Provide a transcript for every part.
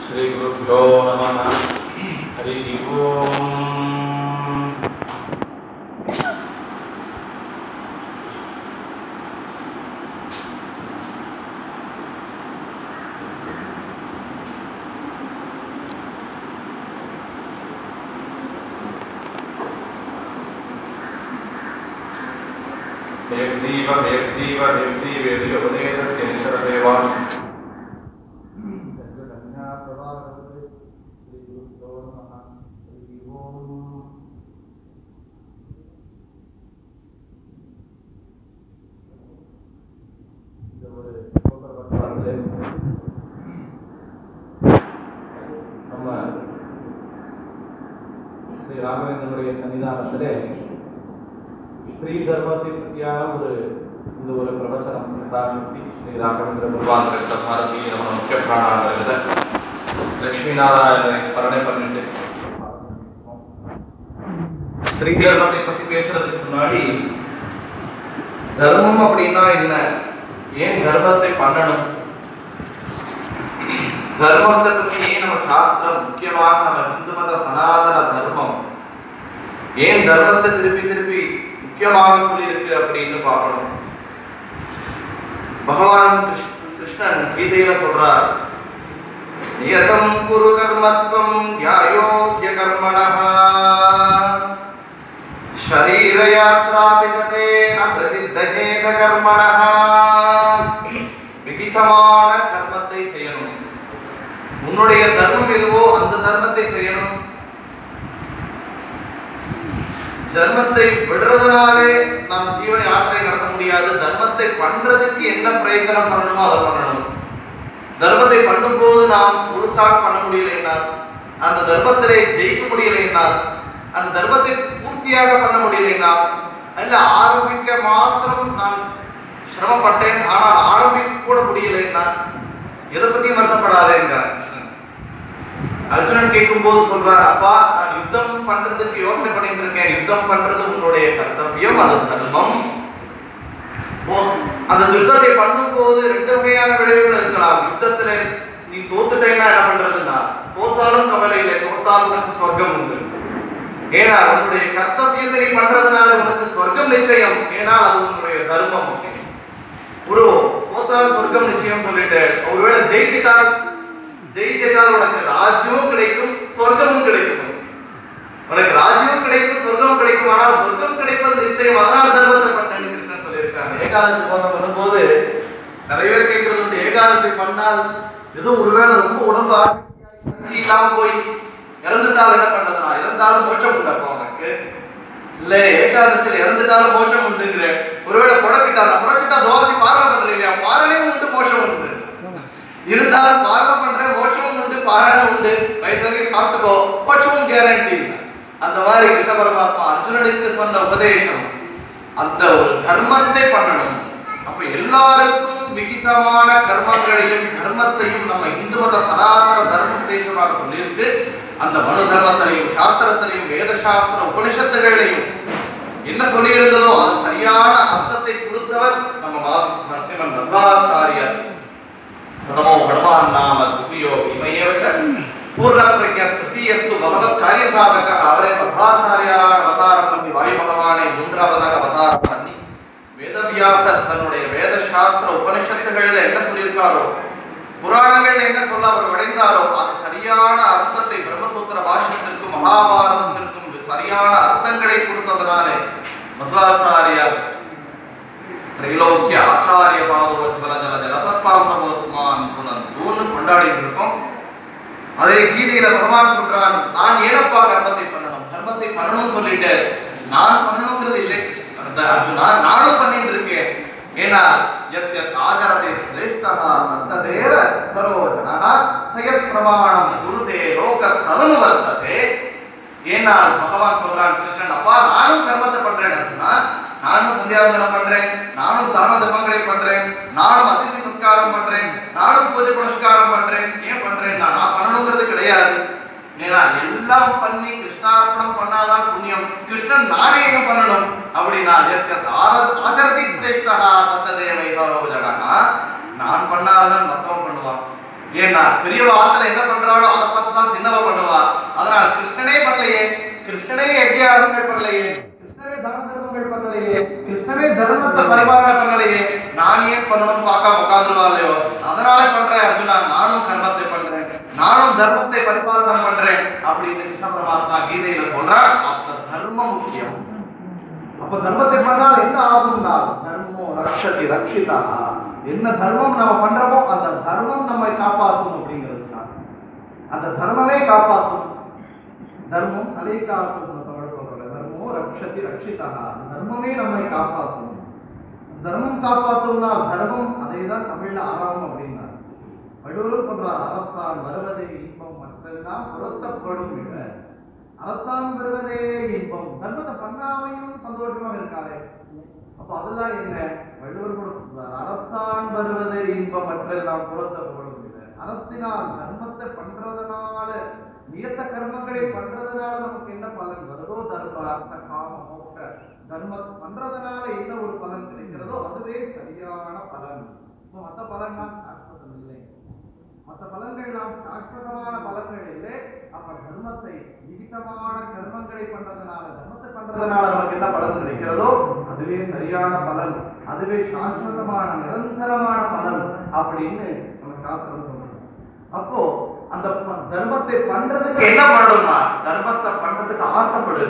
श्रीगुरुभ्यो नमः हरिः ओम् हेग्रीव हेग्रीव हेग्रीवेदि उपदेशस्य निशरदेवा நம்ம ஸ்ரீ ராகவேந்திரனுடைய சன்னிதானத்திலே ஸ்ரீ தர்மத்தை பற்றியான ஒரு இந்த ஒரு பிரவச்சனம் பிரதானி ஸ்ரீ ராகவேந்திர பகவான் பாரதி நம்ம முக்கிய பிராணாத லட்சுமி நாராயணனை ஸ்மரணை பண்ணிட்டு ஸ்ரீ தர்மத்தை பத்தி பேசுறதுக்கு முன்னாடி தர்மம் அப்படின்னா என்ன ஏன் தர்மத்தை பண்ணணும் தர்மத்தை பத்தி ஏன் நம்ம சாஸ்திரம் முக்கியமாக நம்ம இந்து மத சனாதன தர்மம் ஏன் தர்மத்தை திருப்பி திருப்பி முக்கியமாக சொல்லியிருக்கு அப்படின்னு பார்க்கணும் பகவான் கிருஷ்ண- கிருஷ்ணன் கீதையில சொல்றார் நியதம் குரு கர்மத்வம் ஞாயோக்ய கர்மணः शरीर यात्रा विगते न பிரசித்தகேத கர்மணः விகிதமான கர்மத்தை செய்யணும் உன்னுடைய தர்மம் எதுவோ அந்த தர்மத்தை செய்யணும் தர்மத்தை விடுறதுனாலே நாம் ஜீவ யாத்திரை நடத்த முடியாது தர்மத்தை பண்றதுக்கு என்ன பிரயத்தனம் பண்ணணுமோ அதை பண்ணணும் தர்மத்தை பண்ணும்போது நாம் முழுசாக பண்ண முடியலைனால் அந்த தர்மத்திலே ஜெயிக்க முடியலைனால் அந்த தர்மத்தை பூர்த்தியாக பண்ண முடியலைனால் அல்ல ஆரம்பிக்க மாத்திரம் நான் சிரமப்பட்டேன் ஆனால் ஆரம்பிக்க கூட முடியலைன்னா எதை பத்தியும் வருத்தப்படாதேங்கிறார் கிருஷ்ணன் அர்ஜுனன் கேட்கும்போது சொல்றார் அப்பா நான் யுத்தம் பண்றதுக்கு யோசனை பண்ணிட்டு இருக்கேன் யுத்தம் பண்றது உன்னுடைய கர்த்தவியம் அது தர்மம் ஓ, அந்த யுத்தத்தை பண்ணும்போது ரெண்டு வகையான விளைவுகள் இருக்கலாம் யுத்தத்துல நீ தோத்துட்டேன்னா என்ன பண்றதுன்னா தோத்தாலும் கவலை இல்லை தோத்தாலும் உனக்கு சொர்க்கம் உண்டு ஏன்னா உன்னுடைய கர்த்தவியத்தை நீ பண்றதுனால உனக்கு சொர்க்கம் நிச்சயம் ஏன்னா அது உன்னுடைய தர்மம் குரு தோத்தால் சொர்க்கம் நிச்சயம் சொல்லிட்டு ஒருவேளை ஜெயிச்சிட்டால் ஜெயிச்சிட்டால் உனக்கு ராஜ்யமும் கிடைக்கும் சொர்க்கமும் கிடைக்கும் உனக்கு ராஜ்யமும் கிடைக்கும் சொர்க்கமும் கிடைக்கும் ஆனால் சொர்க்கம் கிடைப்பது நிச்சயம் அதனால் தர்மத்தை பண்ணு கிருஷ்ணன் சொல்லியிருக்காங்க ஏகாதசி போதம் பண்ணும்போது நிறைய பேர் கேட்கறது உண்டு ஏகாதசி பண்ணால் ஏதோ ஒருவேளை ரொம்ப உடம்பு ஆரோக்கியம் இல்லாம போய் இறந்துட்டால் என்ன பண்றதுனா இறந்தாலும் மோட்சம் உண்டு அப்போ உனக்கு இல்ல ஏகாதசியில் இறந்துட்டாலும் மோட்சம் உண்டுங்கிற ஒருவேளை புடச்சிட்டாலும் புடச்சிட்டா தோசை பாரணம் பண்றீங்க இல்லையா பாரணையும் உண்டு மோட்சம் உண்டு இருந்தாலும் பாரணம் பண்றேன் மோட்சமும் உண்டு பாராயணம் உண்டு வயிற்று சாப்பிட்டுக்கோ மோட்சமும் கேரண்டி அந்த மாதிரி கிருஷ்ண பரமாத்மா அர்ஜுனனுக்கு சொன்ன உபதேசம் அந்த ஒரு தர்மத்தை பண்ணணும் அப்ப எல்லாருக்கும் விகிதமான கர்மங்களையும் தர்மத்தையும் நம்ம இந்து மத சனாதன தர்ம தேசமாக சொல்லியிருக்கு அந்த மனு தர்மத்திலையும் சாஸ்திரத்திலையும் வேத சாஸ்திர உபனிஷத்துகளையும் என்ன சொல்லியிருந்ததோ அது சரியான அர்த்தத்தை கொடுத்தவர் நம்ம மா- நரசிம்மன் மத்வாச்சாரியர் प्रथमो हनुमान् नाम द्वितीयो इमयेव च पूर्णप्रज्ञ तृतीयस्तु भगवत् कार्यसाधकः ಅವರೇ ಮಧ್ವಾಚಾರ್ಯರ ಅವತಾರ பண்ணி வாயு பகவானை மூன்றாவதாக அவதாரம் பண்ணி வேதவியாசர் தன்னுடைய வேத சாஸ்திர உபனிஷத்துகள்ல என்ன சொல்லியிருக்காரோ புராணங்கள்ல என்ன சொல்ல அவர் விளைந்தாரோ அது சரியான அர்த்தத்தை பிரம்மசூத்திர பாஷ்யத்திற்கும் மகாபாரதத்திற்கும் சரியான அர்த்தங்களை கொடுத்ததனாலே மத்வாச்சாரியார் திரைலோக்கிய ஆச்சாரிய பாவோஜ்வல ஜல ஜலசத்பாசமோஸ்மான் புனந்தூன்னு கொண்டாடிட்டு இருக்கோம் அதே கீதையில பகவான் சொல்றான் நான் ஏனப்பா கர்மத்தை பண்ணணும் கர்மத்தை பண்ணணும்னு சொல்லிட்டு நான் பண்ணணுங்கிறது இல்லை அந்த அர்ஜுனா நானும் பண்ணிட்டு இருக்கேன் ஏன்னா யத் யத் ஆச்சரதே சிரேஷ்டா தத்ததேவ சரோஜனः தயத் பிரமாணம் குருதே லோக ததனு வர்த்ததே ஏன்னா பகவான் சொல்றான் கிருஷ்ணன் அப்பா நானும் கர்மத்தை பண்றேன் அர்ஜுனா நானும் சந்தியாவந்தனம் பண்றேன் நானும் தான தர்மங்களை பண்றேன் நானும் அதிதி சத்காரம் பண்றேன் நானும் பூஜை புனஸ்காரம் பண்றேன் ஏன் பண்றேன் நான் நான் பண்ணணுங்கிறது கிடையாது ஏன்னா எல்லாம் பண்ணி கிருஷ்ணார்ப்பணம் பண்ணாதான் புண்ணியம் கிருஷ்ணன் நானே ஏன் பண்ணணும் அப்படின்னா எத்தத் ஆர- ஆச்சரதி சிரேஷ்டா தத்ததேவை சரோஜனா நான் பண்ணாதான் மத்தவன் பண்ணுவான் ஏன்னா பெரியவ ஆத்துல என்ன பண்றாளோ அதை பார்த்து தான் சின்னவ பண்ணுவா அதனால கிருஷ்ணனே பண்ணலையே கிருஷ்ணனே யஜ்யாகங்கள் பண்ணலையே கிருஷ்ணனே தான தர்மங்கள் பண்ணலையே கிருஷ்ணனே தர்மத்தை பரிமாணம் பண்ணலையே நான் ஏன் பண்ணணும்னு பார்க்காம உட்காந்துருவா இல்லையோ அதனால பண்றேன் அர்ஜுனா நானும் கர்மத்தை பண்றேன் நானும் தர்மத்தை பரிபாலனம் பண்றேன் அப்படின்னு கிருஷ்ண பரமாத்மா கீதையில சொல்றார் அப்ப தர்மம் முக்கியம் அப்ப தர்மத்தை பண்ணால் என்ன ஆகும்னா தர்மம் ரக்ஷதி ரக்ஷிதா என்ன தர்மம் நம்ம பண்றோமோ அந்த தர்மம் நம்மை காப்பாற்றும் அப்படிங்கிறது தான் அந்த தர்மமே காப்பாற்றும் தர்மம் தலை காக்கும் தமிழ் சொல்றாங்க தர்மம் ரக்ஷதி ரக்ஷிதா தர்மமே நம்மை காப்பாற்றும் தர்மம் காப்பாற்றும்னா தர்மம் அதை தான் தமிழ்ல ஆறாம் அப்படின்னா வள்ளுவரும் சொல்றார் அறத்தான் வருவதே இன்பம் மற்றெல்லாம் புறத்தப்படும் விட அறத்தான் வருவதே இன்பம் தர்மத்தை பண்ணாமையும் சந்தோஷமாக இருக்காரே அப்ப அதெல்லாம் என்ன வள்ளுவர் கூட சொல்றார் அறத்தான் வருவதே இன்பம் மற்றெல்லாம் புறத்தப்படும் விட அறத்தினால் தர்மத்தை பண்றதுனால நியத்த கர்மங்களை பண்றதுனால நமக்கு என்ன பலன் வருதோ தர்ம அர்த்த காம மோட்ச தர்மம் பண்றதுனால என்ன ஒரு பலன் கிடைக்கிறதோ அதுவே சரியான பலன் இப்போ மற்ற பலன்னா சாஸ்வதம் இல்லை மற்ற பலன்கள் நாம் சாஸ்வதமான பலன்கள் இல்லை அப்ப தர்மத்தை விகிதமான கர்மங்களை பண்றதுனால தர்மத்தை பண்றதுனால நமக்கு என்ன பலன் கிடைக்கிறதோ அதுவே சரியான பலன் அதுவே சாஸ்வதமான நிரந்தரமான பலன் அப்படின்னு நம்ம சாஸ்திரம் சொல்றோம் அப்போ அந்த ப- தர்மத்தை பண்றதுக்கு என்ன பண்ணணும்னா தர்மத்தை பண்றதுக்கு ஆசைப்படுது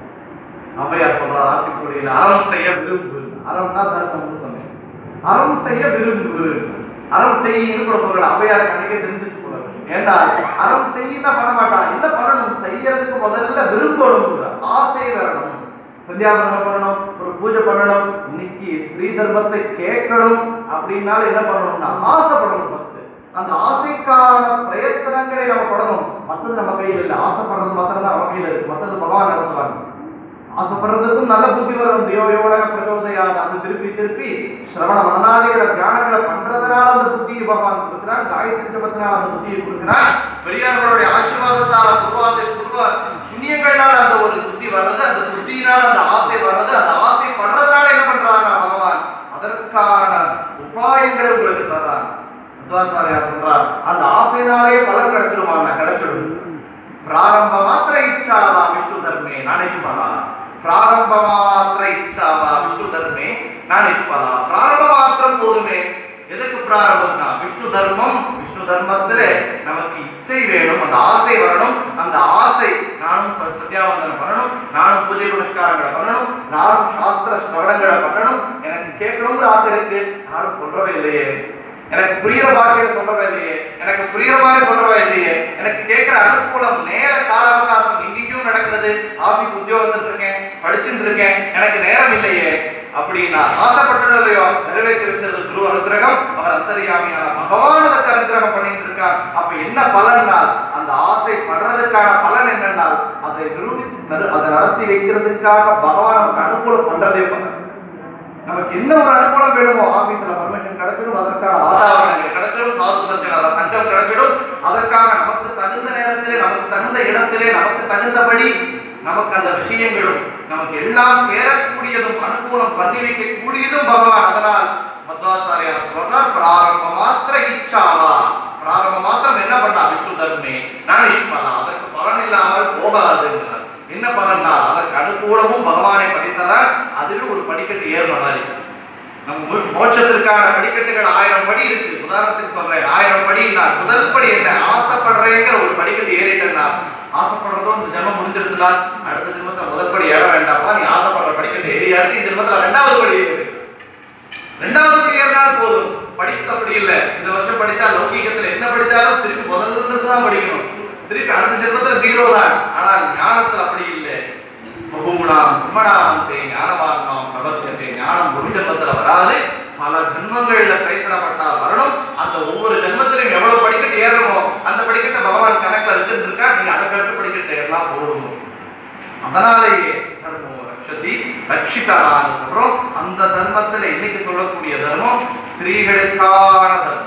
அவையார் சொல்றார் ஆத்திக்குடியில் அறம் செய்ய விரும்பு அறம்னா தர்மம்னு சொன்னேன் அறம் செய்ய விரும்பு அறம் செய்யின்னு கூட சொல்ற அவையார் கணக்கே தெரிஞ்சுட்டு போல ஏண்டா அறம் செய்யினா பண்ண மாட்டான் என்ன பண்ணணும் செய்யறதுக்கு முதல்ல விரும்பணும் ஆசை வரணும் சந்தியாபந்தனம் பண்ணணும் ஒரு பூஜை பண்ணணும் இன்னைக்கு ஸ்ரீ தர்மத்தை கேட்கணும் அப்படின்னால என்ன பண்ணணும்னா ஆசைப்படணும் first. அந்த ஆசைக்கான பிரயத்தனங்களை நம்ம படணும் மற்றது நம்ம கையில் இல்லை ஆசைப்படுறது மாத்திரம் தான் நம்ம கையில் இருக்கு மற்றது பகவான் நடத்துவாங்க ஆசைப்படுறதுக்கும் நல்ல புத்தி வரும் தியோயோட பிரச்சோதயாது அந்த திருப்பி திருப்பி சிரவண மனநாதிகளை தியானங்களை பண்றதுனால அந்த புத்தியை பகவான் கொடுக்கிறான் காயத்ரி ஜபத்தினால அந்த புத்தியை கொடுக்கிறான் பெரியார்களுடைய ஆசீர்வாதத்தால குருவாதை குருவா புண்ணியங்களால அந்த ஒரு புத்தி வர்றது அந்த புத்தியினால அந்த ஆசை வர்றது அந்த ஆசை பண்றதுனால என்ன பண்றாங்க பகவான் அதற்கான உபாயங்களை உங்களுக்கு தர்றாங்க மத்வாச்சாரியார் சொல்றார் அந்த ஆசையினாலே பலன் கிடைச்சிடுவாங்க கிடைச்சிடும் ಪ್ರಾರಂಭ ಮಾತ್ರ ಇಚ್ಛಾವ ವಿಷ್ಣು ಧರ್ಮೇ ನಾನೇಶ್ವರ ಪ್ರಾರಂಭ ಮಾತ್ರ ಇಚ್ಛಾವ ವಿಷ್ಣು ಧರ್ಮೇ ನಾನೇಶ್ವರ ಪ್ರಾರಂಭ ಮಾತ್ರ போதுமே எதுக்கு பிராரம்பம்னா விஷ்ணு தர்மம் விஷ்ணு தர்மத்திலே நமக்கு இச்சை வேணும் அந்த ஆசை வரணும் அந்த ஆசை நானும் ப- சந்தியாவந்தனம் பண்ணணும் நானும் பூஜை புனஸ்காரங்களை பண்ணணும் நானும் சாஸ்திர ஸ்ரவணங்களை பண்ணணும் எனக்கு கேட்கணுங்கிற ஆசை இருக்கு யாரும் சொல்றவே இல்லையே எனக்கு புரியுற பாஷையில சொல்றவா இல்லையே எனக்கு புரியுற மாதிரி சொல்றவா இல்லையே எனக்கு கேட்கிற அனுகூலம் நேர கால அவகாசம் எங்கேயும் நடக்கிறது ஆபீஸ் உத்தியோகத்துல இருக்கேன் படிச்சுட்டு இருக்கேன் எனக்கு நேரம் இல்லையே அப்படின்னா ஆசைப்பட்டது இல்லையோ நிறைவேற்றி வைக்கிறது குரு அனுகிரகம் அவர் அந்தரியாமியான பகவான் அதுக்கு அனுகிரகம் பண்ணிட்டு இருக்கார் அப்ப என்ன பலன்னா அந்த ஆசை படுறதுக்கான பலன் என்னன்னா அதை நிரூபித்து நடு- அதை நடத்தி வைக்கிறதுக்காக பகவான் நமக்கு அனுகூலம் பண்றதே பலன் நமக்கு என்ன ஒரு அனுகூலம் வேணுமோ ஆபீஸ்ல பர்மிஷன் கிடைச்சிடும் அதற்கான வாதாவரணங்கள் கிடைச்சிடும் சாது சஞ்சன சங்கம் கிடைச்சிடும் அதற்காக நமக்கு தகுந்த நேரத்திலே நமக்கு தகுந்த இடத்திலே நமக்கு தகுந்தபடி நமக்கு அந்த விஷயங்களும் நமக்கு எல்லாம் சேரக்கூடியதும் அனுகூலம் பண்ணி வைக்கக்கூடியதும் பகவான் அதனால் மத்வாச்சாரியார் சொல்றார் பிராரம்ப மாத்திர இச்சாவா பிராரம்ப மாத்திரம் என்ன பண்ணா விஷ்ணு தர்மே நான் இஷ்மலா அதற்கு பலன் இல்லாமல் போகாதுங்கிறார் என்ன பலன்னா அதற்கு அனுகூலமும் பகவானை படித்தரால் அதுவே ஒரு படிக்கட்டு ஏறுற மாதிரி நம்ம மோட்ச- மோட்சத்திற்கான படிக்கட்டுகள் ஆயிரம் படி இருக்கு உதாரணத்துக்கு சொல்றேன் ஆயிரம் படி இல்ல முதல் படி என்ன ஆசைப்படுறேங்கிற ஒரு படிக்கட்டு ஏறிட்டேன்னா ஆசைப்படுறதும் இந்த ஜென்மம் முடிஞ்சிருந்தா அடுத்த ஜென்மத்துல முதல் படி ஏற வேண்டாம்ப்பா நீ ஆசைப்படுற படிக்கட்டு ஏறியாச்சு இந்த ஜென்மத்துல ரெண்டாவது படி ஏறு ரெண்டாவது படி ஏறினால் போதும் படித்தபடி இல்ல இந்த வருஷம் படிச்சா லௌகீகத்துல என்ன படிச்சாலும் திருப்பி முதல்ல இருந்து தான் படிக்கணும் திருப்பி அடுத்த ஜென்மத்துல ஜீரோ தான் ஆனால் ஞானத்துல அப்படி இல்லை பகுகுணாம் பிரம்மணாந்தே ஞானவான்மாம் பிரபத்தே ஞானம் ஒரு ஜென்மத்துல வராது பல ஜென்மங்கள்ல பிரயத்தனப்பட்டால் வரணும் அந்த ஒவ்வொரு ஜென்மத்திலையும் எவ்வளவு படிக்கட்டு ஏறணுமோ அந்த படிக்கட்டை பகவான் கணக்குல வச்சுட்டு இருக்கா நீங்க அதற்கடுத்து படிக்கட்டு எல்லாம் போடணும் அதனாலேயே தர்மோ ரக்ஷதி ரட்சிதரான்னு சொல்றோம் அந்த தர்மத்துல இன்னைக்கு சொல்லக்கூடிய தர்மம் ஸ்திரீகளுக்கான தர்மம்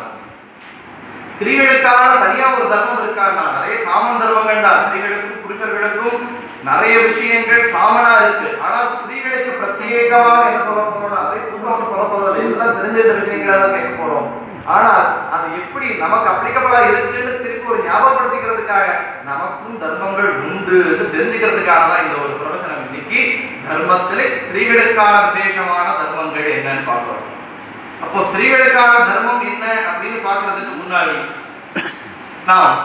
ஸ்திரீகளுக்கான தனியா ஒரு தர்மம் இருக்கான்னா நிறைய காமன் தர்மங்கள் தான் ஸ்திரீகளுக்கும் புருஷர்களுக்கும் நிறைய விஷயங்கள் காமனா இருக்கு ஆனா ஸ்திரீகளுக்கு பிரத்யேகமாக என்ன சொல்ல போறோம்னா நிறைய புதுசா ஒன்று சொல்ல போறது எல்லாம் தெரிஞ்சிருந்த விஷயங்களை தான் கேட்க போறோம் ஆனால் அது எப்படி நமக்கு அப்ளிகபிளா இருக்குன்னு திருப்பி ஒரு ஞாபகப்படுத்திக்கிறதுக்காக நமக்கும் தர்மங்கள் உண்டு தெரிஞ்சுக்கிறதுக்காக தான் இந்த ஒரு பிரவச்சனம் இன்னைக்கு தர்மத்திலே ஸ்திரீகளுக்கான விசேஷமான தர்மங்கள் என்னன்னு பார்க்கிறோம் அப்போ ஸ்திரீகளுக்கான தர்மம் என்ன அப்படின்னு பார்க்கிறதுக்கு முன்னாடி நாம்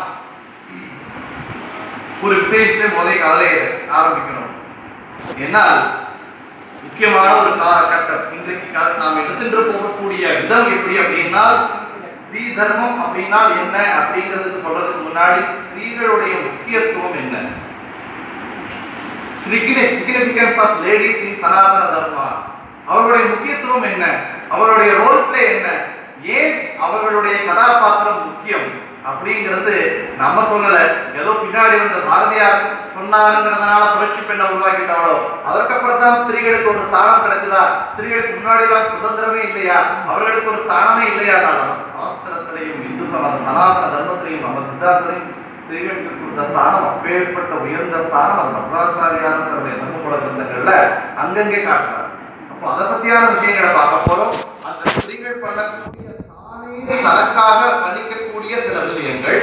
ஒரு விசேஷத்தை முதல் காலை ஆரம்பிக்கணும் என்னால் முக்கியமான ஒரு காலகட்டம் இன்றைக்கு கா- நாம் எடுத்துட்டு போகக்கூடிய விதம் எப்படி அப்படின்னா ஸ்ரீ தர்மம் அப்படின்னா என்ன அப்படிங்கிறதுக்கு சொல்றதுக்கு முன்னாடி ஸ்திரீகளுடைய முக்கியத்துவம் என்ன significance of ladies in Sanatana Dharma அவர்களுடைய முக்கியத்துவம் என்ன அவருடைய ரோல் பிளே என்ன ஏன் அவர்களுடைய கதாபாத்திரம் முக்கியம் அப்படிங்கிறது நம்ம சொல்லல ஏதோ பின்னாடி வந்த பாரதியார் சொன்னாருங்கிறதுனால புரட்சி பெண்ணை உருவாக்கிட்டாலோ அதற்கப்புறம் தான் ஸ்திரீகளுக்கு ஒரு ஸ்தானம் கிடைச்சதா ஸ்திரீகளுக்கு முன்னாடி எல்லாம் சுதந்திரமே இல்லையா அவர்களுக்கு ஒரு ஸ்தானமே இல்லையா நம்ம சாஸ்திரத்திலையும் இந்து சம சனாதன தர்மத்திலையும் நம்ம சித்தாந்தத்திலையும் ஸ்திரீகளுக்கு கொடுத்த ஸ்தானம் அப்பேற்பட்ட உயர்ந்த ஸ்தானம் அந்த மத்வாச்சாரியார் தன்னுடைய தர்மபுல கிரந்தங்கள்ல அங்கங்கே காட்டுறார் அப்போ அதை பத்தியான விஷயங்களை பார்க்க போறோம் அந்த ஸ்திரீகள் பண்ணக்கூடிய தானே தனக்காக பண்ணிக்கக்கூடிய சில விஷயங்கள்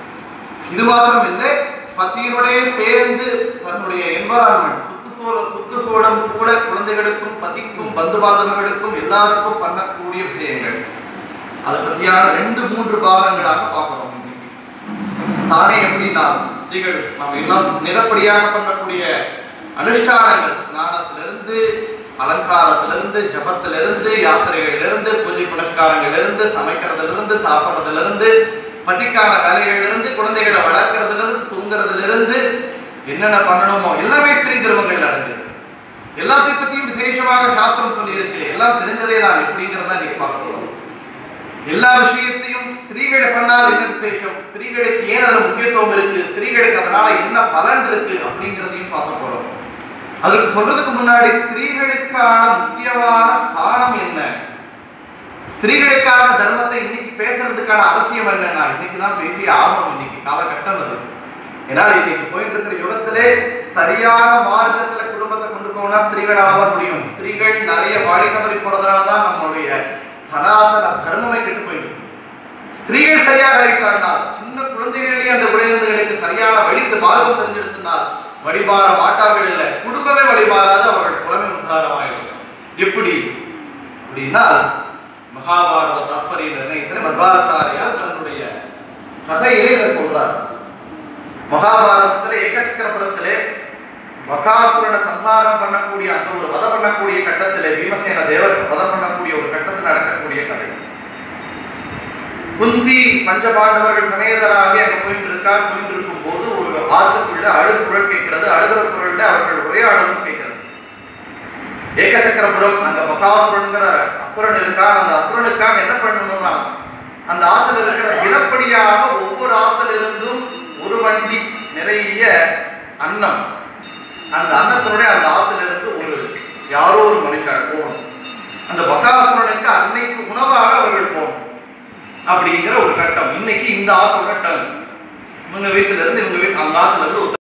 இது மாத்திரம் இல்லை பத்தியினுடைய சேர்ந்து தன்னுடைய என்வரான்மெண்ட் சுற்றுச்சூழல் சுற்றுச்சூழலும் கூட குழந்தைகளுக்கும் பத்திக்கும் பந்து பாந்தவர்களுக்கும் எல்லாருக்கும் பண்ணக்கூடிய விஷயங்கள் அதை பத்தியான ரெண்டு மூன்று பாகங்களாக பார்க்கிறோம் இன்னைக்கு. தானே எப்படின்னா ஸ்திரீகள் நம்ம எல்லாம் நிலப்படியாக பண்ணக்கூடிய அனுஷ்டானங்கள் ஸ்நானத்திலிருந்து அலங்காரத்திலிருந்து ஜபத்திலிருந்து யாத்திரைகளிலிருந்து பூஜை புனஸ்காரங்களிலிருந்து சமைக்கிறதிலிருந்து சாப்பிட்றதிலிருந்து பட்டிக்கான வேலைகளிலிருந்து குழந்தைகளை வளர்க்கறதிலிருந்து தூங்குறதிலிருந்து என்னென்ன பண்ணணுமோ எல்லாமே ஸ்திரீ தர்மங்கள் அடங்குது எல்லாத்தையும் பத்தியும் விசேஷமாக சாஸ்திரம் சொல்லியிருக்கு எல்லாம் தெரிஞ்சதே தான் எப்படிங்கிறத நீங்க பார்க்க போறோம் எல்லா விஷயத்தையும் ஸ்திரீகளை பண்ணால் என்ன விசேஷம் ஸ்திரீகளுக்கு ஏன் அதுல முக்கியத்துவம் இருக்கு ஸ்திரீகளுக்கு அதனால என்ன பலன் இருக்கு அப்படிங்கிறதையும் பார்க்க போறோம் அதுக்கு சொல்றதுக்கு முன்னாடி ஸ்திரீகளுக்கான முக்கியமான ஸ்தானம் என்ன ஸ்திரீகளுக்கான தர்மத்தை இன்னைக்கு பேசுறதுக்கான அவசியம் என்னன்னா இன்னைக்கு தான் பேசி ஆகணும் இன்னைக்கு காலகட்டம் அது ஏன்னா இன்னைக்கு போயிட்டு இருக்கிற யுகத்திலே சரியான மார்க்கத்துல குடும்பத்தை கொண்டு போனா ஸ்திரீகளால தான் முடியும் ஸ்திரீகள் நிறைய வழி தவறி போறதுனால தான் நம்மளுடைய சனாதன தர்மமே கெட்டு போயிருக்கு ஸ்திரீகள் சரியாக இருக்கானால் சின்ன குழந்தைகளிலேயே அந்த குழந்தைகளுக்கு சரியான வழித்து மார்க்கம் தெரிஞ்சிருந்தால் வழிபார மாட்டார்கள் இல்லை குடும்பமே வழிபாராது அவர்கள் புலமை உத்தாரமாயிடும் எப்படி அப்படின்னா மகாபாரத தாற்பரிய நிர்ணயத்தில் மத்வாச்சாரியார் தன்னுடைய கதையிலே இதை சொல்றார் மகாபாரதத்திலே ஏகசக்கரபுரத்திலே பகாசுரனை சம்ஹாரம் பண்ணக்கூடிய அந்த ஒரு வதம் பண்ணக்கூடிய கட்டத்திலே பீமசேன தேவர் வதம் பண்ணக்கூடிய ஒரு கட்டத்தில் நடக்கக்கூடிய கதை குந்தி பஞ்சபாண்டவர்கள் சமேதராகி அங்க போயிட்டு இருக்கார் போயிட்டு இருக்கும் போது ஒரு ஆற்றுக்குள்ள அழுகு குரல் கேட்கிறது அழுகிற குரல்ல அவர்கள் உரையாடலும் கேட்கிறது ஏகசக்கரபுரம் அந்த மகாசுரன்கிற அசுரன் இருக்கான் அந்த அசுரனுக்காக என்ன பண்ணணும்னா அந்த ஆத்துல இருக்கிற தினப்படியாக ஒவ்வொரு ஆத்துல இருந்தும் ஒரு வண்டி நிறைய அன்னம் அந்த அன்னத்தினுடைய அந்த ஆத்துல இருந்து ஒரு யாரோ ஒரு மனுஷன் போகணும் அந்த பகாசுரனுக்கு அன்னைக்கு உணவாக அவர்கள் போகணும் அப்படிங்கிற ஒரு கட்டம் இன்னைக்கு இந்த ஆத்தோட டன் இவங்க வீட்டுல இருந்து இவங்க வீட்டு அந்த ஆத்துல இருந்து ஒரு